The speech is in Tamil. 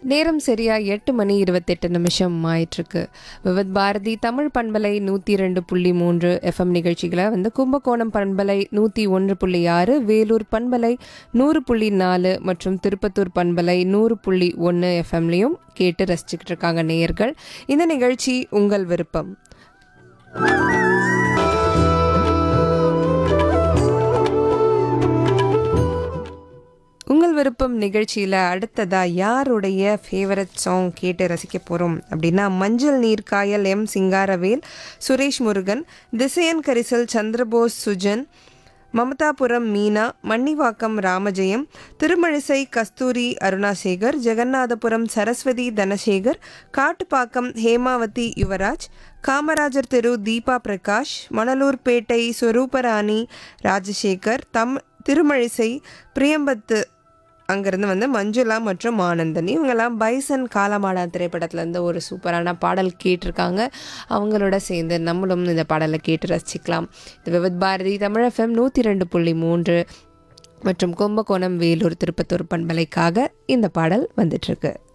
நேரம் சரியா எட்டு மணி இருபத்தெட்டு நிமிஷம் ஆயிட்டிருக்கு விவத் பாரதி தமிழ் பண்பலை நூற்றி ரெண்டு புள்ளி மூன்று எஃப்எம் நிகழ்ச்சிகளை வந்து கும்பகோணம் பண்பலை நூற்றி ஒன்று புள்ளி ஆறு வேலூர் பண்பலை நூறு புள்ளி நாலு மற்றும் திருப்பத்தூர் பண்பலை நூறு புள்ளி ஒன்று எஃப்எம்லையும் கேட்டு ரசிச்சுக்கிட்டு இருக்காங்க நேயர்கள் இந்த நிகழ்ச்சி உங்கள் விருப்பம் உங்கள் விருப்பம் நிகழ்ச்சியில் அடுத்ததாக யாருடைய ஃபேவரட் சாங் கேட்டு ரசிக்க போகிறோம் அப்படின்னா மஞ்சள் நீர் காயல் எம் சிங்காரவேல் சுரேஷ் முருகன் திசையன் கரிசல் சந்திரபோஸ் சுஜன் மமதாபுரம் மீனா மன்னிவாக்கம் ராமஜெயம் திருமழிசை கஸ்தூரி அருணாசேகர் ஜெகநாதபுரம் சரஸ்வதி தனசேகர் காட்டுப்பாக்கம் ஹேமாவதி யுவராஜ் காமராஜர் தெரு தீபா பிரகாஷ் மணலூர்பேட்டை ஸ்வரூபராணி ராஜசேகர் தம் திருமழிசை பிரியம்பத்து அங்கேருந்து வந்து மஞ்சுளா மற்றும் ஆனந்தன் இவங்கெல்லாம் பைசன் காலமாடா திரைப்படத்துலேருந்து ஒரு சூப்பரான பாடல் கேட்டிருக்காங்க அவங்களோட சேர்ந்து நம்மளும் இந்த பாடலை கேட்டு ரசிக்கலாம் இது விவத் பாரதி தமிழ் எஃப்எம் நூற்றி ரெண்டு புள்ளி மூன்று மற்றும் கும்பகோணம் வேலூர் திருப்பத்தூர் பண்பலைக்காக இந்த பாடல் வந்துட்டுருக்கு